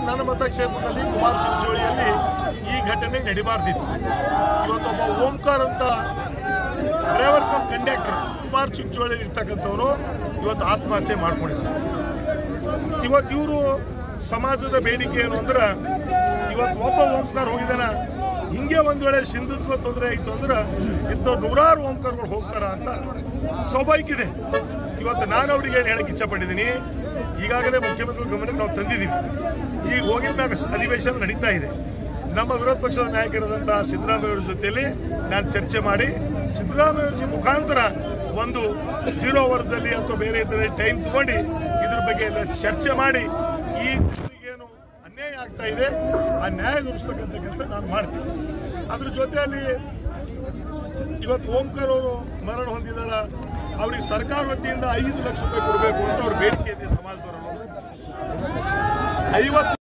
ನನ್ನ ಮತಕ್ಷೇತ್ರದಲ್ಲಿ ಕುಮಾರ ಚಿಂಚೋಳಿಯಲ್ಲಿ ಈ ಘಟನೆ ನಡಿಬಾರ್ದಿತ್ತು ಇವತ್ತೊಬ್ಬ ಓಂಕಾರ್ ಅಂತ driver cum conductor Kumar Chincholi ಇರ್ತಕ್ಕಂಥವ್ರು ಇವತ್ತು ಆತ್ಮಹತ್ಯೆ ಮಾಡ್ಕೊಂಡಿದ್ದಾರೆ ಇವತ್ತು ಇವರು ಸಮಾಜದ ಬೇಡಿಕೆ ಏನು ಅಂದ್ರೆ ಇವತ್ತು ಒಬ್ಬ ಓಂಕಾರ ಹೋಗಿದಾನ ಹಿಂಗೆ ಒಂದ್ ವೇಳೆ ಸಿಂಧುತ್ವ ತೊಂದರೆ ಆಯಿತು ಅಂದ್ರೆ ಇಂಥ ನೂರಾರು ಓಂಕಾರಗಳು ಹೋಗ್ತಾರ ಅಂತ ಸ್ವಾಭಾವಿಕ ಇದೆ ಇವತ್ತು ನಾನು ಅವ್ರಿಗೆ ಏನು ಹೇಳಕ್ ಇಚ್ಛಪಟ್ಟಿದ್ದೀನಿ ಈಗಾಗಲೇ ಮುಖ್ಯಮಂತ್ರಿ ಗಮನಕ್ಕೆ ನಾವು ತಂದಿದ್ದೀವಿ ಈಗ ಹೋಗಿದ ಮ್ಯಾಗ ಅಧಿವೇಶನ ನಡೀತಾ ಇದೆ ನಮ್ಮ ವಿರೋಧ ಪಕ್ಷದ ನಾಯಕರಾದಂತಹ ಸಿದ್ದರಾಮಯ್ಯ ಅವರ ಜೊತೆಯಲ್ಲಿ ನಾನು ಚರ್ಚೆ ಮಾಡಿ ಸಿದ್ದರಾಮಯ್ಯ ಅವರ ಮುಖಾಂತರ ಒಂದು ಜೀರೋ ಅವರ್ಸ್ದಲ್ಲಿ ಅಥವಾ ಬೇರೆ ಇದ್ದರೆ ಟೈಮ್ ತಗೊಂಡು ಇದ್ರ ಬಗ್ಗೆ ಎಲ್ಲ ಚರ್ಚೆ ಮಾಡಿ ಈ ಏನು ಅನ್ಯಾಯ ಆಗ್ತಾ ಇದೆ ಆ ನ್ಯಾಯ ದೊರಕಿಸ್ತಕ್ಕಂಥ ಕೆಲಸ ನಾನು ಮಾಡ್ತೀನಿ ಅದ್ರ ಜೊತೆಯಲ್ಲಿ ಇವತ್ತು ಓಂಕರ್ ಅವರು ಮರಣ ಹೊಂದಿದಾರ ಅವ್ರಿಗೆ ಸರ್ಕಾರ ವತಿಯಿಂದ ಐದು ಲಕ್ಷ ರೂಪಾಯಿ ಕೊಡಬೇಕು ಅಂತ ಅವ್ರ ಬೇಡಿಕೆ ಇದೆ ಸಮಾಜದವರನ್ನು ಐವತ್ತು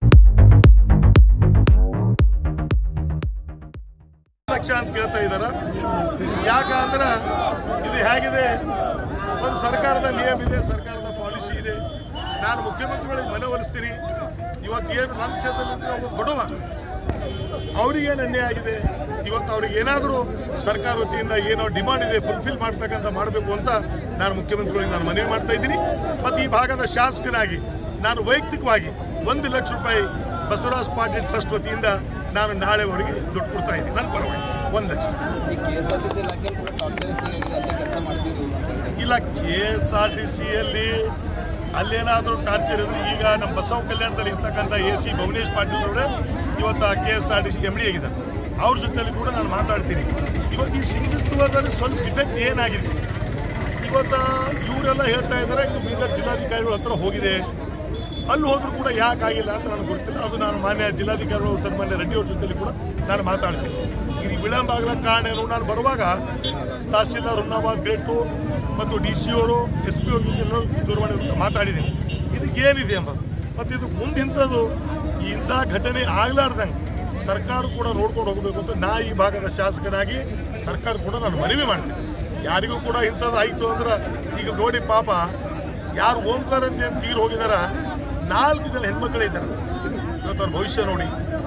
ಲಕ್ಷ ಅಂತ ಕೇಳ್ತಾ ಇದಾರ ಯಾಕಂದ್ರ ಇದು ಹೇಗಿದೆ ಒಂದು ಸರ್ಕಾರದ ನಿಯಮ ಇದೆ ಸರ್ಕಾರದ ಪಾಲಿಸಿ ಇದೆ ನಾನು ಮುಖ್ಯಮಂತ್ರಿಗಳಿಗೆ ಮನವೊಲಿಸ್ತೀನಿ ಇವತ್ತು ಏನು ನನ್ನ ಕ್ಷೇತ್ರದಲ್ಲಿ ಒಬ್ಬ ಬಡವ ಅವ್ರಿಗೇನು ಅನ್ಯಾಯ ಆಗಿದೆ ಇವತ್ತು ಅವ್ರಿಗೆ ಏನಾದರೂ ಸರ್ಕಾರ ವತಿಯಿಂದ ಏನೋ ಡಿಮಾಂಡ್ ಇದೆ ಫುಲ್ಫಿಲ್ ಮಾಡ್ತಕ್ಕಂಥ ಮಾಡಬೇಕು ಅಂತ ನಾನು ಮುಖ್ಯಮಂತ್ರಿಗಳಿಗೆ ನಾನು ಮನವಿ ಮಾಡ್ತಾ ಇದ್ದೀನಿ ಮತ್ತು ಈ ಭಾಗದ ಶಾಸಕನಾಗಿ ನಾನು ವೈಯಕ್ತಿಕವಾಗಿ ಒಂದು ಲಕ್ಷ ರೂಪಾಯಿ ಬಸವರಾಜ್ ಪಾಟೀಲ್ ಟ್ರಸ್ಟ್ ವತಿಯಿಂದ ನಾನು ನಾಳೆವರೆಗೆ ದುಡ್ಡು ಕೊಡ್ತಾ ಇದ್ದೀನಿ ನನ್ನ ಪರವಾಗಿ ಒಂದು ಲಕ್ಷ ಈ K S R T C ಇಲಾಖೆ ಕೂಡ ಟಾರ್ಚರ್ ಅಂತ ಕೆಲಸ ಮಾಡ್ತೀವಿ ಇಲ್ಲ ಕೆ ಎಸ್ ಆರ್ ಟಿ ಸಿಯಲ್ಲಿ ಅಲ್ಲೇನಾದರೂ ಟಾರ್ಚರ್ ಇದ್ರೆ ಈಗ ನಮ್ಮ ಬಸವ ಕಲ್ಯಾಣದಲ್ಲಿ ಇರ್ತಕ್ಕಂಥ ಎ ಸಿ ಭುವನೇಶ್ ಪಾಟೀಲ್ ಅವರೇ ಇವತ್ತು K S R T C M D ಆಗಿದ್ದಾರೆ ಅವ್ರ ಜೊತೆಲಿ ಕೂಡ ನಾನು ಮಾತಾಡ್ತೀನಿ ಇವಾಗ ಈ ಸಿಂಧುತ್ವದಲ್ಲಿ ಸ್ವಲ್ಪ ಇಫೆಕ್ಟ್ ಏನಾಗಿದೆ ಇವತ್ತು ಇವರೆಲ್ಲ ಹೇಳ್ತಾ ಇದ್ದಾರೆ ಇದು ಬೀದರ್ ಜಿಲ್ಲಾಧಿಕಾರಿಗಳ ಹತ್ರ ಹೋಗಿದೆ ಅಲ್ಲಿ ಹೋದ್ರೂ ಕೂಡ ಯಾಕೆ ಆಗಿಲ್ಲ ಅಂತ ನನಗೆ ಗೊತ್ತಿಲ್ಲ ಅದು ನಾನು ಮಾನ್ಯ ಜಿಲ್ಲಾಧಿಕಾರಿಗಳು ಸನ್ಮಾನ್ಯ ರೆಡ್ಡಿ ಅವ್ರ ಜೊತೆಲಿ ಕೂಡ ನಾನು ಮಾತಾಡ್ತೀನಿ ಇದು ವಿಳಂಬ ಆಗ್ಲಿಕ್ಕೆ ಕಾರಣ ಏನು ನಾನು ಬರುವಾಗ ತಹಸೀಲ್ದಾರ್ ಹುಮ್ನಾಬಾದ್ ಗ್ರೇಟು ಮತ್ತು ಡಿ ಸಿ ಅವರು ಎಸ್ ಪಿ ಅವ್ರ ಜೊತೆ ಎಲ್ಲರೂ ದೂರವಾಣಿ ಮೂಲಕ ಮಾತಾಡಿದ್ದೀನಿ ಇದಕ್ಕೆ ಏನಿದೆ ಎಂಬುದು ಮತ್ತು ಇದು ಮುಂದಿಂಥದ್ದು ಇಂಥ ಘಟನೆ ಆಗ್ಲಾರ್ದಂಗೆ ಸರ್ಕಾರ ಕೂಡ ನೋಡ್ಕೊಂಡು ಹೋಗಬೇಕು ಅಂತ ನಾ ಈ ಭಾಗದ ಶಾಸಕನಾಗಿ ಸರ್ಕಾರ ಕೂಡ ನಾನು ಮನವಿ ಮಾಡ್ತೀನಿ ಯಾರಿಗೂ ಕೂಡ ಇಂಥದ್ದು ಆಯಿತು ಅಂದ್ರೆ ಈಗ ನೋಡಿ ಪಾಪ ಯಾರು ಓಂಕಾರ ಅಂತ ಏನ್ ತೀರ್ ಹೋಗಿದಾರ ನಾಲ್ಕು ಜನ ಹೆಣ್ಮಕ್ಳಿದ್ದಾರೆ ಇವತ್ತು ಅವ್ರ ಭವಿಷ್ಯ ನೋಡಿ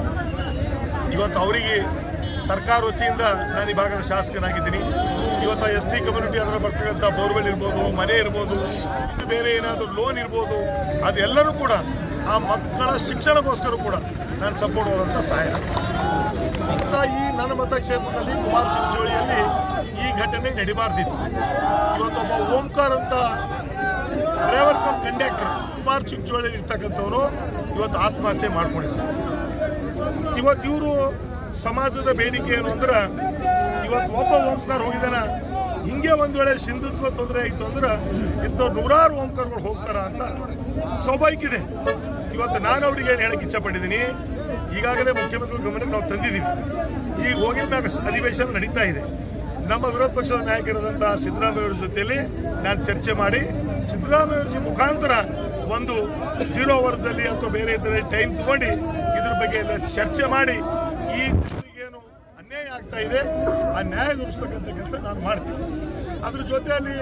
ಇವತ್ತು ಅವರಿಗೆ ಸರ್ಕಾರ ವತಿಯಿಂದ ನಾನು ಈ ಭಾಗದ ಶಾಸಕನಾಗಿದ್ದೀನಿ ಇವತ್ತು ಎಸ್ ಟಿ ಕಮ್ಯುನಿಟಿ ಅದರ ಬರ್ತಕ್ಕಂಥ ಬೋರ್ವೆಲ್ ಇರ್ಬೋದು ಮನೆ ಇರ್ಬೋದು ಇದು ಬೇರೆ ಏನಾದರೂ ಲೋನ್ ಇರ್ಬೋದು ಅದೆಲ್ಲರೂ ಕೂಡ ಆ ಮಕ್ಕಳ ಶಿಕ್ಷಣಕ್ಕೋಸ್ಕರ ಕೂಡ ನಾನು ಸಪೋರ್ಟ್ ಮಾಡುವಂಥ ಸಹಾಯ ಅಂತ ಈ ನನ್ನ ಮತಕ್ಷೇತ್ರದಲ್ಲಿ ಕುಮಾರ ಚಿಂಚೋಳಿಯಲ್ಲಿ ಈ ಘಟನೆ ನಡಿಬಾರ್ದಿತ್ತು ಇವತ್ತೊಬ್ಬ ಓಂಕಾರ್ ಅಂತ driver cum conductor Kumar Chincholi ಇರ್ತಕ್ಕಂಥವ್ರು ಇವತ್ತು ಆತ್ಮಹತ್ಯೆ ಮಾಡ್ಕೊಂಡಿದ್ದಾರೆ ಇವತ್ತು ಇವರು ಸಮಾಜದ ಬೇಡಿಕೆ ಏನು ಅಂದ್ರೆ ಇವತ್ತು ಒಬ್ಬ ಓಂಕಾರ ಹೋಗಿದಾನ ಹಿಂಗೆ ಒಂದ್ ವೇಳೆ ಸಿಂಧುತ್ವ ತೊಂದರೆ ಆಯಿತು ಅಂದ್ರೆ ಇಂಥ ನೂರಾರು ಓಂಕಾರಗಳು ಹೋಗ್ತಾರ ಅಂತ ಸ್ವಾಭಾವಿಕ ಇದೆ ಇವತ್ತು ನಾನು ಅವ್ರಿಗೆ ಏನು ಹೇಳಕ್ ಇಚ್ಛಪಟ್ಟಿದ್ದೀನಿ ಈಗಾಗಲೇ ಮುಖ್ಯಮಂತ್ರಿ ಗಮನಕ್ಕೆ ನಾವು ತಂದಿದ್ದೀವಿ ಈಗ ಹೋಗಿದ ಮ್ಯಾಗ ಅಧಿವೇಶನ ನಡೀತಾ ಇದೆ ನಮ್ಮ ವಿರೋಧ ಪಕ್ಷದ ನಾಯಕರಾದಂತಹ ಸಿದ್ದರಾಮಯ್ಯ ಅವರ ಜೊತೆಯಲ್ಲಿ ನಾನು ಚರ್ಚೆ ಮಾಡಿ ಸಿದ್ದರಾಮಯ್ಯ ಅವರ ಮುಖಾಂತರ ಒಂದು ಜೀರೋ ಅವರ್ಸ್ದಲ್ಲಿ ಅಥವಾ ಬೇರೆ ಇದ್ದರೆ ಟೈಮ್ ತಗೊಂಡು ಇದ್ರ ಬಗ್ಗೆ ಎಲ್ಲ ಚರ್ಚೆ ಮಾಡಿ ಈ ಏನು ಅನ್ಯಾಯ ಆಗ್ತಾ ಇದೆ ಆ ನ್ಯಾಯ ದೊರಕಿಸ್ತಕ್ಕಂಥ ಕೆಲಸ ನಾನು ಮಾಡ್ತೀನಿ ಅದ್ರ ಜೊತೆಯಲ್ಲಿ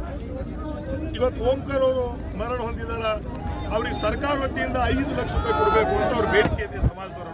ಇವತ್ತು ಓಂಕರ್ ಅವರು ಮರಣ ಹೊಂದಿದಾರ ಅವ್ರಿಗೆ ಸರ್ಕಾರ ವತಿಯಿಂದ ಐದು ಲಕ್ಷ ರೂಪಾಯಿ ಕೊಡಬೇಕು ಅಂತ ಅವ್ರ ಬೇಡಿಕೆ ಇದೆ ಸಮಾಜದವರನ್ನು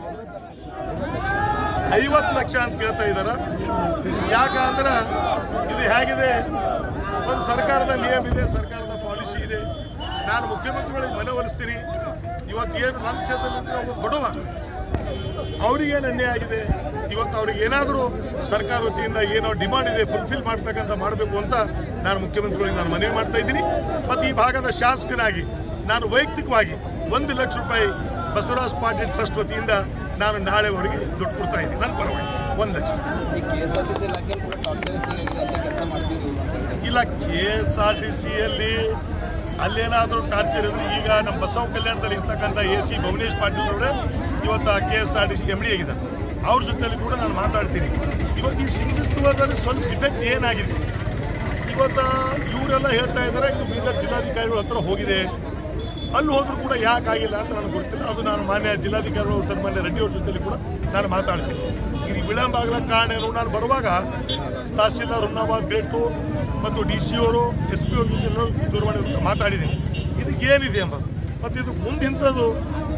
ಐವತ್ತು ಲಕ್ಷ ಅಂತ ಕೇಳ್ತಾ ಇದಾರ ಯಾಕಂದ್ರೆ ಇದು ಹೇಗಿದೆ ಒಂದು ಸರ್ಕಾರದ ನಿಯಮ ಇದೆ ಸರ್ಕಾರದ ಪಾಲಿಸಿ ಇದೆ ನಾನು ಮುಖ್ಯಮಂತ್ರಿಗಳಿಗೆ ಮನವೊಲಿಸ್ತೀನಿ ಇವತ್ತು ಏನು ನನ್ನ ಕ್ಷೇತ್ರದಲ್ಲಿ ಒಬ್ಬ ಬಡವ ಅವ್ರಿಗೇನು ಅನ್ಯಾಯ ಆಗಿದೆ ಇವತ್ತು ಅವ್ರಿಗೆ ಏನಾದರೂ ಸರ್ಕಾರ ವತಿಯಿಂದ ಏನೋ ಡಿಮಾಂಡ್ ಇದೆ ಫುಲ್ಫಿಲ್ ಮಾಡ್ತಕ್ಕಂಥ ಮಾಡಬೇಕು ಅಂತ ನಾನು ಮುಖ್ಯಮಂತ್ರಿಗಳಿಗೆ ನಾನು ಮನವಿ ಮಾಡ್ತಾ ಇದ್ದೀನಿ ಮತ್ತು ಈ ಭಾಗದ ಶಾಸಕನಾಗಿ ನಾನು ವೈಯಕ್ತಿಕವಾಗಿ ಒಂದು ಲಕ್ಷ ರೂಪಾಯಿ ಬಸವರಾಜ್ ಪಾಟೀಲ್ ಟ್ರಸ್ಟ್ ವತಿಯಿಂದ ನಾನು ನಾಳೆವರೆಗೆ ದುಡ್ಡು ಕೊಡ್ತಾ ಇದ್ದೀನಿ ನನ್ನ ಪರವಾಗಿ ಒಂದು ಲಕ್ಷ ಈ K S R T C ಇಲಾಖೆ ಕೂಡ ಟಾರ್ಚರ್ ಅಂತ ಕೆಲಸ ಮಾಡ್ತೀವಿ ಇಲ್ಲ ಕೆ ಎಸ್ ಆರ್ ಟಿ ಸಿಯಲ್ಲಿ ಅಲ್ಲೇನಾದರೂ ಟಾರ್ಚರ್ ಇದ್ರೆ ಈಗ ನಮ್ಮ ಬಸವ ಕಲ್ಯಾಣದಲ್ಲಿ ಇರ್ತಕ್ಕಂಥ ಎ ಸಿ ಭುವನೇಶ್ ಪಾಟೀಲ್ ಅವರೇ ಇವತ್ತು K S R T C M D ಆಗಿದ್ದಾರೆ ಅವ್ರ ಜೊತೆಲಿ ಕೂಡ ನಾನು ಮಾತಾಡ್ತೀನಿ ಇವಾಗ ಈ ಸಿಂಧುತ್ವದಲ್ಲಿ ಸ್ವಲ್ಪ ಇಫೆಕ್ಟ್ ಏನಾಗಿದೆ ಇವತ್ತು ಇವರೆಲ್ಲ ಹೇಳ್ತಾ ಇದ್ದಾರೆ ಇದು ಬೀದರ್ ಜಿಲ್ಲಾಧಿಕಾರಿಗಳ ಹತ್ರ ಹೋಗಿದೆ ಅಲ್ಲಿ ಹೋದ್ರೂ ಕೂಡ ಯಾಕೆ ಆಗಿಲ್ಲ ಅಂತ ನನಗೆ ಗೊತ್ತಿಲ್ಲ ಅದು ನಾನು ಮಾನ್ಯ ಜಿಲ್ಲಾಧಿಕಾರಿಗಳು ಸನ್ಮಾನ್ಯ ರೆಡ್ಡಿ ಅವ್ರ ಜೊತೆಲಿ ಕೂಡ ನಾನು ಮಾತಾಡ್ತೀನಿ ಇದು ವಿಳಂಬ ಆಗ್ಲಿಕ್ಕೆ ಕಾರಣ ಏನು ನಾನು ಬರುವಾಗ ತಹಸೀಲ್ದಾರ್ ಹುಮ್ನಾಬಾದ್ ಗ್ರೇಟು ಮತ್ತು ಡಿ ಸಿ ಅವರು ಎಸ್ ಪಿ ಅವ್ರ ಜೊತೆ ಎಲ್ಲರೂ ದೂರವಾಣಿ ಮೂಲಕ ಮಾತಾಡಿದ್ದೀನಿ ಇದಕ್ಕೆ ಏನಿದೆ ಎಂಬುದು ಮತ್ತು ಇದು ಮುಂದಿಂಥದ್ದು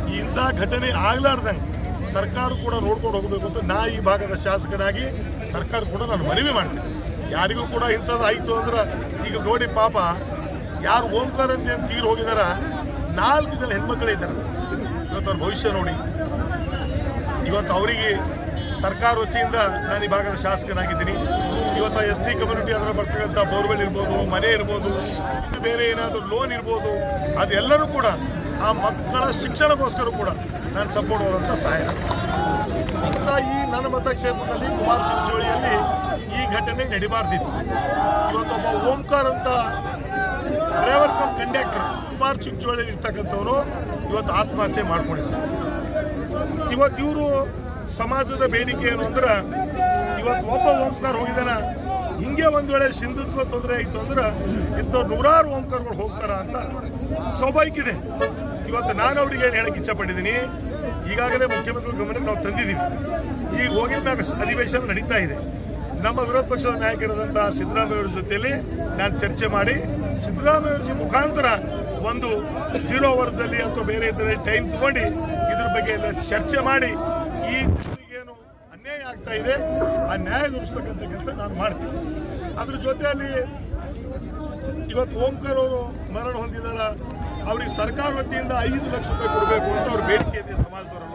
ಈ ಇಂಥ ಘಟನೆ ಆಗ್ಲಾರ್ದಂಗೆ ಸರ್ಕಾರ ಕೂಡ ನೋಡ್ಕೊಂಡು ಹೋಗಬೇಕು ಅಂತ ನಾ ಈ ಭಾಗದ ಶಾಸಕನಾಗಿ ಸರ್ಕಾರ ಕೂಡ ನಾನು ಮನವಿ ಮಾಡ್ತೀನಿ ಯಾರಿಗೂ ಕೂಡ ಇಂಥದ್ದು ಆಯಿತು ಅಂದ್ರೆ ಈಗ ನೋಡಿ ಪಾಪ ಯಾರು ಓಂಕಾರ ಅಂತ ಏನ್ ತೀರ್ ಹೋಗಿದಾರ ನಾಲ್ಕು ಜನ ಹೆಣ್ಮಕ್ಳೇ ಇದ್ದಾರೆ ಇವತ್ತು ಅವ್ರ ಭವಿಷ್ಯ ನೋಡಿ ಇವತ್ತು ಅವರಿಗೆ ಸರ್ಕಾರ ವತಿಯಿಂದ ನಾನು ಈ ಭಾಗದ ಶಾಸಕನಾಗಿದ್ದೀನಿ ಇವತ್ತು ಎಸ್ ಟಿ ಕಮ್ಯುನಿಟಿ ಅದರ ಬರ್ತಕ್ಕಂಥ ಬೋರ್ವೆಲ್ ಇರ್ಬೋದು ಮನೆ ಇರ್ಬೋದು ಇನ್ನು ಬೇರೆ ಏನಾದರೂ ಲೋನ್ ಇರ್ಬೋದು ಅದೆಲ್ಲರೂ ಕೂಡ ಆ ಮಕ್ಕಳ ಶಿಕ್ಷಣಕ್ಕೋಸ್ಕರ ಕೂಡ ನಾನು ಸಪೋರ್ಟ್ ಮಾಡುವಂಥ ಸಹಾಯ ಅಂತ ಈ ನನ್ನ ಮತಕ್ಷೇತ್ರದಲ್ಲಿ ಕುಮಾರ ಚಿಂಚೋಳಿಯಲ್ಲಿ ಈ ಘಟನೆ ನಡಿಬಾರ್ದಿತ್ತು ಇವತ್ತೊಬ್ಬ ಓಂಕಾರ್ ಅಂತ driver cum conductor Kumar Chincholi ಇರ್ತಕ್ಕಂಥವ್ರು ಇವತ್ತು ಆತ್ಮಹತ್ಯೆ ಮಾಡ್ಕೊಂಡಿದ್ದಾರೆ ಇವತ್ತು ಇವರು ಸಮಾಜದ ಬೇಡಿಕೆ ಏನು ಅಂದ್ರೆ ಇವತ್ತು ಒಬ್ಬ ಓಂಕಾರ ಹೋಗಿದಾನ ಹಿಂಗೆ ಒಂದ್ ವೇಳೆ ಸಿಂಧುತ್ವ ತೊಂದರೆ ಆಯಿತು ಅಂದ್ರೆ ಇಂಥ ನೂರಾರು ಓಂಕಾರಗಳು ಹೋಗ್ತಾರ ಅಂತ ಸ್ವಾಭಾವಿಕ ಇದೆ ಇವತ್ತು ನಾನು ಅವ್ರಿಗೆ ಏನು ಹೇಳಕ್ ಇಚ್ಛಪಟ್ಟಿದ್ದೀನಿ ಈಗಾಗಲೇ ಮುಖ್ಯಮಂತ್ರಿ ಗಮನಕ್ಕೆ ನಾವು ತಂದಿದ್ದೀವಿ ಈಗ ಹೋಗಿದ ಮ್ಯಾಗ ಅಧಿವೇಶನ ನಡೀತಾ ಇದೆ ನಮ್ಮ ವಿರೋಧ ಪಕ್ಷದ ನಾಯಕರಾದಂತಹ ಸಿದ್ದರಾಮಯ್ಯ ಅವರ ಜೊತೆಯಲ್ಲಿ ನಾನು ಚರ್ಚೆ ಮಾಡಿ ಸಿದ್ದರಾಮಯ್ಯ ಅವರ ಮುಖಾಂತರ ಒಂದು ಜೀರೋ ಅವರ್ದಲ್ಲಿ ಅಥವಾ ಬೇರೆ ಇದ್ದರೆ ಟೈಮ್ ತಗೊಂಡು ಇದ್ರ ಬಗ್ಗೆ ಎಲ್ಲ ಚರ್ಚೆ ಮಾಡಿ ಈ ಏನು ಅನ್ಯಾಯ ಆಗ್ತಾ ಇದೆ ಆ ನ್ಯಾಯ ದೊರಕಿಸ್ತಕ್ಕಂಥ ಕೆಲಸ ನಾನು ಮಾಡ್ತೀನಿ ಅದ್ರ ಜೊತೆಯಲ್ಲಿ ಇವತ್ತು ಓಂಕರ್ ಅವರು ಮರಣ ಹೊಂದಿದಾರ ಅವ್ರಿಗೆ ಸರ್ಕಾರ ವತಿಯಿಂದ ಐದು ಲಕ್ಷ ರೂಪಾಯಿ ಕೊಡಬೇಕು ಅಂತ ಅವ್ರ ಬೇಡಿಕೆ ಇದೆ ಸಮಾಜದವರನ್ನು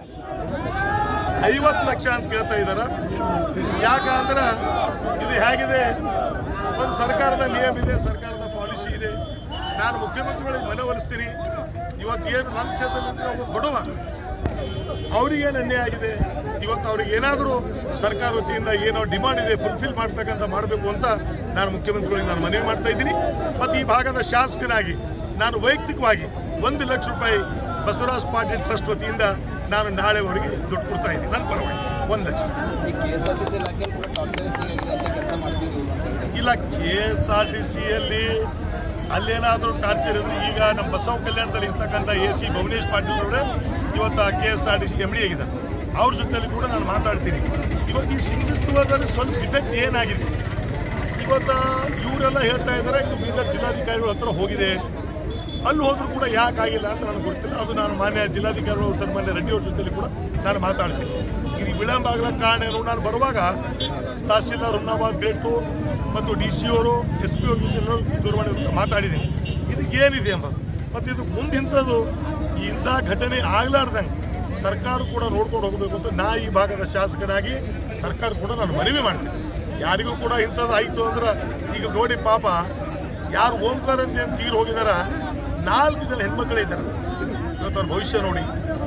ಐವತ್ತು ಲಕ್ಷ ಅಂತ ಕೇಳ್ತಾ ಇದಾರ ಯಾಕಂದ್ರೆ ಇದು ಹೇಗಿದೆ ಒಂದು ಸರ್ಕಾರದ ನಿಯಮ ಇದೆ ಸರ್ಕಾರದ ಪಾಲಿಸಿ ಇದೆ ನಾನು ಮುಖ್ಯಮಂತ್ರಿಗಳಿಗೆ ಮನವೊಲಿಸ್ತೀನಿ ಇವತ್ತು ಏನು ನನ್ನ ಕ್ಷೇತ್ರದಲ್ಲಿ ಒಬ್ಬ ಬಡವ ಅವ್ರಿಗೇನು ಅನ್ಯಾಯ ಆಗಿದೆ ಇವತ್ತು ಅವ್ರಿಗೆ ಏನಾದರೂ ಸರ್ಕಾರ ವತಿಯಿಂದ ಏನೋ ಡಿಮಾಂಡ್ ಇದೆ ಫುಲ್ಫಿಲ್ ಮಾಡ್ತಕ್ಕಂಥ ಮಾಡಬೇಕು ಅಂತ ನಾನು ಮುಖ್ಯಮಂತ್ರಿಗಳಿಗೆ ನಾನು ಮನವಿ ಮಾಡ್ತಾ ಇದ್ದೀನಿ ಮತ್ತು ಈ ಭಾಗದ ಶಾಸಕನಾಗಿ ನಾನು ವೈಯಕ್ತಿಕವಾಗಿ ಒಂದು ಲಕ್ಷ ರೂಪಾಯಿ ಬಸವರಾಜ್ ಪಾಟೀಲ್ ಟ್ರಸ್ಟ್ ವತಿಯಿಂದ ನಾನು ನಾಳೆವರೆಗೆ ದುಡ್ಡು ಕೊಡ್ತಾ ಇದ್ದೀನಿ ನನ್ನ ಪರವಾಗಿ ಒಂದು ಲಕ್ಷ ಈ K S R T C ಇಲಾಖೆಯಲ್ಲಿ ಕೂಡ ಟಾರ್ಚರ್ ಆಗಿದೆ ಅಂತ ಕೆಲಸ ಮಾಡ್ತೀವಿ ಅಂತ ಹೇಳ್ತಾರೆ. ಇಲ್ಲ ಕೆ ಎಸ್ ಆರ್ ಟಿ ಸಿಯಲ್ಲಿ ಅಲ್ಲೇನಾದರೂ ಟಾರ್ಚರ್ ಇದ್ರೆ ಈಗ ನಮ್ಮ ಬಸವ ಕಲ್ಯಾಣದಲ್ಲಿ ಇರ್ತಕ್ಕಂಥ ಎ ಸಿ ಭುವನೇಶ್ ಪಾಟೀಲ್ ಅವರೇ ಇವತ್ತು K S R T C M D ಆಗಿದ್ದಾರೆ ಅವ್ರ ಜೊತೆಲಿ ಕೂಡ ನಾನು ಮಾತಾಡ್ತೀನಿ ಇವತ್ತು ಈ ಸಿಂಧುತ್ವದಲ್ಲಿ ಸ್ವಲ್ಪ ಇಫೆಕ್ಟ್ ಏನಾಗಿದೆ ಇವತ್ತು ಇವರೆಲ್ಲ ಹೇಳ್ತಾ ಇದ್ದಾರೆ ಇದು ಬೀದರ್ ಜಿಲ್ಲಾಧಿಕಾರಿಗಳ ಹತ್ರ ಹೋಗಿದೆ ಅಲ್ಲಿ ಹೋದ್ರೂ ಕೂಡ ಯಾಕೆ ಆಗಿಲ್ಲ ಅಂತ ನನಗೆ ಗೊತ್ತಿಲ್ಲ ಅದು ನಾನು ಮಾನ್ಯ ಜಿಲ್ಲಾಧಿಕಾರಿಗಳು ಸನ್ಮಾನ್ಯ ರೆಡ್ಡಿ ಅವ್ರ ಜೊತೆಲಿ ಕೂಡ ನಾನು ಮಾತಾಡ್ತೀನಿ ಇದು ವಿಳಂಬ ಆಗಲಿಕ್ಕೆ ಕಾರಣ ಏನು ನಾನು ಬರುವಾಗ ತಹಸೀಲ್ದಾರ್ ಹುಮ್ನಾಬಾದ್ ಬೇಕು ಮತ್ತು ಡಿ ಸಿ ಅವರು ಎಸ್ ಪಿ ಅವ್ರ ಜೊತೆ ದೂರವಾಣಿ ಮೂಲಕ ಮಾತಾಡಿದ್ದೀನಿ ಇದಕ್ಕೆ ಏನಿದೆ ಎಂಬುದು ಮತ್ತು ಇದು ಮುಂದೆ ಇಂಥದ್ದು ಈ ಇಂಥ ಘಟನೆ ಆಗ್ಲಾರ್ದಂಗೆ ಸರ್ಕಾರ ಕೂಡ ನೋಡ್ಕೊಂಡು ಹೋಗಬೇಕು ಅಂತ ನಾ ಈ ಭಾಗದ ಶಾಸಕನಾಗಿ ಸರ್ಕಾರ ಕೂಡ ನಾನು ಮನವಿ ಮಾಡ್ತೀನಿ ಯಾರಿಗೂ ಕೂಡ ಇಂಥದ್ದು ಆಯಿತು ಅಂದ್ರೆ ಈಗ ನೋಡಿ ಪಾಪ ಯಾರು ಓಂಕಾರ ಅಂತ ಏನ್ ತೀರ್ ಹೋಗಿದಾರ ನಾಲ್ಕು ಜನ ಹೆಣ್ಮಕ್ಳೇ ಇದ್ದಾರೆ ಇವತ್ತು ಅವ್ರ ಭವಿಷ್ಯ ನೋಡಿ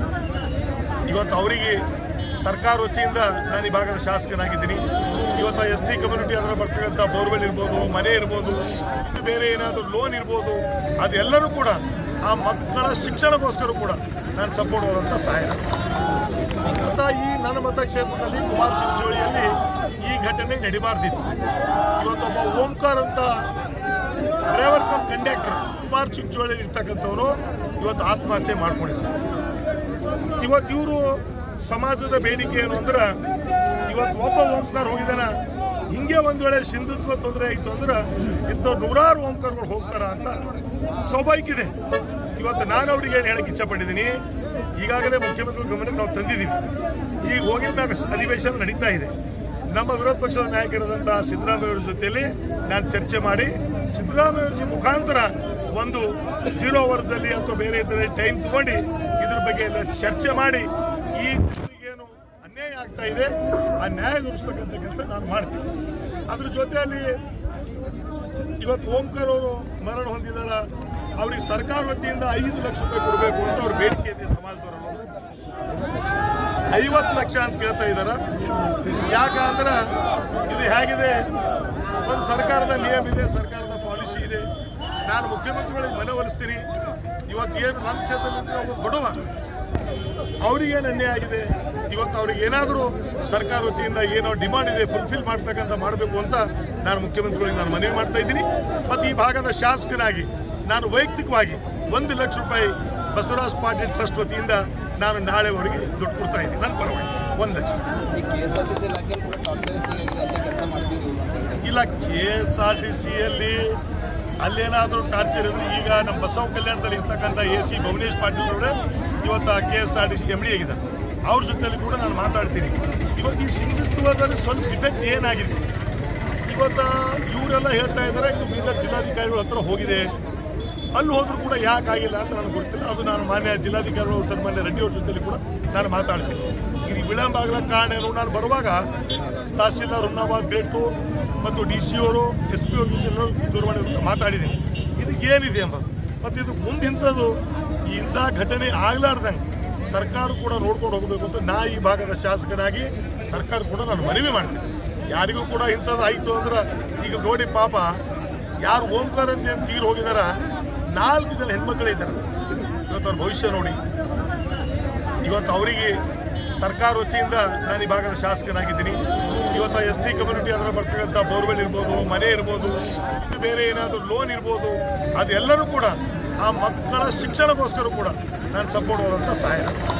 ಇವತ್ತು ಅವರಿಗೆ ಸರ್ಕಾರ ವತಿಯಿಂದ ನಾನು ಈ ಭಾಗದ ಶಾಸಕನಾಗಿದ್ದೀನಿ ಇವತ್ತು ಎಸ್ ಟಿ ಕಮ್ಯುನಿಟಿ ಅದರ ಬರ್ತಕ್ಕಂಥ ಬೋರ್ವೆಲ್ ಇರ್ಬೋದು ಮನೆ ಇರ್ಬೋದು ಇನ್ನು ಬೇರೆ ಏನಾದರೂ ಲೋನ್ ಇರ್ಬೋದು ಅದೆಲ್ಲರೂ ಕೂಡ ಆ ಮಕ್ಕಳ ಶಿಕ್ಷಣಕ್ಕೋಸ್ಕರ ಕೂಡ ನಾನು ಸಪೋರ್ಟ್ ಮಾಡುವಂಥ ಸಹಾಯ ಅಂತ ಈ ನನ್ನ ಮತಕ್ಷೇತ್ರದಲ್ಲಿ ಕುಮಾರ ಚಿಂಚೋಳಿಯಲ್ಲಿ ಈ ಘಟನೆ ನಡಿಬಾರ್ದಿತ್ತು ಇವತ್ತೊಬ್ಬ ಓಂಕಾರ ಅಂತ driver cum conductor Kumar Chincholi ಇರ್ತಕ್ಕಂಥವ್ರು ಇವತ್ತು ಆತ್ಮಹತ್ಯೆ ಮಾಡ್ಕೊಂಡಿದ್ದಾರೆ ಇವತ್ತು ಇವರು ಸಮಾಜದ ಬೇಡಿಕೆ ಏನು ಅಂದ್ರೆ ಇವತ್ತು ಒಬ್ಬ ಓಂಕಾರ ಹೋಗಿದಾನ ಹಿಂಗೆ ಒಂದ್ ವೇಳೆ ಸಿಂಧುತ್ವ ತೊಂದರೆ ಆಯಿತು ಅಂದ್ರೆ ಇಂಥ ನೂರಾರು ಓಂಕಾರಗಳು ಹೋಗ್ತಾರ ಅಂತ ಸ್ವಾಭಾವಿಕ ಇದೆ ಇವತ್ತು ನಾನು ಅವ್ರಿಗೆ ಏನು ಹೇಳಕ್ ಇಚ್ಛಪಟ್ಟಿದ್ದೀನಿ ಈಗಾಗಲೇ ಮುಖ್ಯಮಂತ್ರಿ ಗಮನಕ್ಕೆ ನಾವು ತಂದಿದ್ದೀವಿ ಈಗ ಹೋಗಿದ ಮ್ಯಾಗ ಅಧಿವೇಶನ ನಡೀತಾ ಇದೆ ನಮ್ಮ ವಿರೋಧ ಪಕ್ಷದ ನಾಯಕರಾದಂತಹ ಸಿದ್ದರಾಮಯ್ಯ ಅವರ ಜೊತೆಯಲ್ಲಿ ನಾನು ಚರ್ಚೆ ಮಾಡಿ ಸಿದ್ದರಾಮಯ್ಯ ಅವರ ಮುಖಾಂತರ ಒಂದು ಜೀರೋ ಅವರ್ದಲ್ಲಿ ಅಥವಾ ಬೇರೆ ಇದ್ದರೆ ಟೈಮ್ ತಗೊಂಡು ಇದ್ರ ಬಗ್ಗೆ ಎಲ್ಲ ಚರ್ಚೆ ಮಾಡಿ ಈ ಏನು ಅನ್ಯಾಯ ಆಗ್ತಾ ಇದೆ ಆ ನ್ಯಾಯ ದೊರಕಿಸ್ತಕ್ಕಂಥ ಕೆಲಸ ನಾನು ಮಾಡ್ತೀನಿ ಅದ್ರ ಜೊತೆಯಲ್ಲಿ ಇವತ್ತು ಓಂಕರ್ ಅವರು ಮರಣ ಹೊಂದಿದಾರ ಅವ್ರಿಗೆ ಸರ್ಕಾರ ವತಿಯಿಂದ ಐದು ಲಕ್ಷ ರೂಪಾಯಿ ಕೊಡಬೇಕು ಅಂತ ಅವ್ರ ಬೇಡಿಕೆ ಇದೆ ಸಮಾಜದವರನ್ನು ಐವತ್ತು ಲಕ್ಷ ಅಂತ ಕೇಳ್ತಾ ಇದಾರ ಯಾಕಂದ್ರೆ ಇದು ಹೇಗಿದೆ ಒಂದು ಸರ್ಕಾರದ ನಿಯಮ ಇದೆ ಸರ್ಕಾರದ ಪಾಲಿಸಿ ಇದೆ ನಾನು ಮುಖ್ಯಮಂತ್ರಿಗಳಿಗೆ ಮನವೊಲಿಸ್ತೀನಿ ಇವತ್ತು ಏನು ನನ್ನ ಕ್ಷೇತ್ರದಲ್ಲಿ ಒಬ್ಬ ಬಡವ ಅವ್ರಿಗೇನು ಅನ್ಯಾಯ ಆಗಿದೆ ಇವತ್ತು ಅವ್ರಿಗೆ ಏನಾದರೂ ಸರ್ಕಾರ ವತಿಯಿಂದ ಏನೋ ಡಿಮಾಂಡ್ ಇದೆ ಫುಲ್ಫಿಲ್ ಮಾಡ್ತಕ್ಕಂಥ ಮಾಡಬೇಕು ಅಂತ ನಾನು ಮುಖ್ಯಮಂತ್ರಿಗಳಿಗೆ ನಾನು ಮನವಿ ಮಾಡ್ತಾ ಇದ್ದೀನಿ ಮತ್ತು ಈ ಭಾಗದ ಶಾಸಕನಾಗಿ ನಾನು ವೈಯಕ್ತಿಕವಾಗಿ ಒಂದು ಲಕ್ಷ ರೂಪಾಯಿ ಬಸವರಾಜ್ ಪಾಟೀಲ್ ಟ್ರಸ್ಟ್ ವತಿಯಿಂದ ನಾನು ನಾಳೆವರೆಗೆ ದುಡ್ಡು ಕೊಡ್ತಾ ಇದ್ದೀನಿ ನನ್ನ ಪರವಾಗಿ ಒಂದು ಲಕ್ಷ ಈ K S R T C ಇಲಾಖೆಯಲ್ಲಿ ಕೂಡ ಟಾರ್ಚರ್ ಆಗಿದೆ ಅಂತ ಕೆಲಸ ಮಾಡ್ತೀವಿ ಅಂತ ಹೇಳ್ತಾರೆ. ಇಲ್ಲ ಕೆ ಎಸ್ ಆರ್ ಟಿ ಸಿಯಲ್ಲಿ ಅಲ್ಲೇನಾದರೂ ಟಾರ್ಚರ್ ಇದ್ರೆ ಈಗ ನಮ್ಮ ಬಸವ ಕಲ್ಯಾಣದಲ್ಲಿ ಇರ್ತಕ್ಕಂಥ ಎ ಸಿ ಭುವನೇಶ್ ಪಾಟೀಲ್ ಅವರೇ ಇವತ್ತು K S R T C M D ಆಗಿದ್ದಾರೆ ಅವ್ರ ಜೊತೆಲಿ ಕೂಡ ನಾನು ಮಾತಾಡ್ತೀನಿ ಇವತ್ತು ಈ ಸಿಂಧುತ್ವದಲ್ಲಿ ಸ್ವಲ್ಪ ಇಫೆಕ್ಟ್ ಏನಾಗಿದೆ ಇವತ್ತು ಇವರೆಲ್ಲ ಹೇಳ್ತಾ ಇದ್ದಾರೆ ಇದು ಬೀದರ್ ಜಿಲ್ಲಾಧಿಕಾರಿಗಳ ಹತ್ರ ಹೋಗಿದೆ ಅಲ್ಲಿ ಹೋದ್ರೂ ಕೂಡ ಯಾಕೆ ಆಗಿಲ್ಲ ಅಂತ ನನಗೆ ಗೊತ್ತಿಲ್ಲ ಅದು ನಾನು ಮಾನ್ಯ ಜಿಲ್ಲಾಧಿಕಾರಿಗಳು ಸನ್ಮಾನ್ಯ ರೆಡ್ಡಿ ಅವ್ರ ಜೊತೆಲಿ ಕೂಡ ನಾನು ಮಾತಾಡ್ತೀನಿ ಇದು ವಿಳಂಬ ಆಗ್ಲಿಕ್ಕೆ ಕಾರಣ ಏನು ನಾನು ಬರುವಾಗ ತಹಸೀಲ್ದಾರ್ ಹುಮ್ನಾಬಾದ್ ಬೇಟು ಮತ್ತು ಡಿ ಸಿ ಅವರು ಎಸ್ ಪಿ ಅವ್ರ ಜೊತೆ ದೂರವಾಣಿ ಮಾತಾಡಿದ್ದೀನಿ ಇದಕ್ಕೆ ಏನಿದೆ ಎಂಬ ಮತ್ತು ಇದು ಮುಂದೆ ಇಂಥದ್ದು ಈ ಇಂಥ ಘಟನೆ ಆಗ್ಲಾರ್ದಂಗೆ ಸರ್ಕಾರ ಕೂಡ ನೋಡ್ಕೊಂಡು ಹೋಗಬೇಕು ಅಂತ ನಾ ಈ ಭಾಗದ ಶಾಸಕನಾಗಿ ಸರ್ಕಾರ ಕೂಡ ನಾನು ಮನವಿ ಮಾಡ್ತೀನಿ ಯಾರಿಗೂ ಕೂಡ ಇಂಥದ್ದು ಆಯಿತು ಅಂದ್ರೆ ಈಗ ನೋಡಿ ಪಾಪ ಯಾರು ಓಂಕಾರ ಅಂತ ಏನ್ ತೀರ್ ಹೋಗಿದಾರ ನಾಲ್ಕು ಜನ ಹೆಣ್ಮಕ್ಳಿದ್ದಾರೆ ಇವತ್ತು ಅವ್ರ ಭವಿಷ್ಯ ನೋಡಿ ಇವತ್ತು ಅವರಿಗೆ ಸರ್ಕಾರ ವತಿಯಿಂದ ನಾನು ಈ ಭಾಗದ ಶಾಸಕನಾಗಿದ್ದೀನಿ ಇವತ್ತು ಎಸ್ ಟಿ ಕಮ್ಯುನಿಟಿ ಅದರ ಬರ್ತಕ್ಕಂಥ ಬೋರ್ವೆಲ್ ಇರ್ಬೋದು ಮನೆ ಇರ್ಬೋದು ಇನ್ನು ಬೇರೆ ಏನಾದರೂ ಲೋನ್ ಇರ್ಬೋದು ಅದೆಲ್ಲರೂ ಕೂಡ ಆ ಮಕ್ಕಳ ಶಿಕ್ಷಣಕ್ಕೋಸ್ಕರ ಕೂಡ ನಾನು ಸಪೋರ್ಟ್ ಮಾಡುವಂಥ ಸಹಾಯ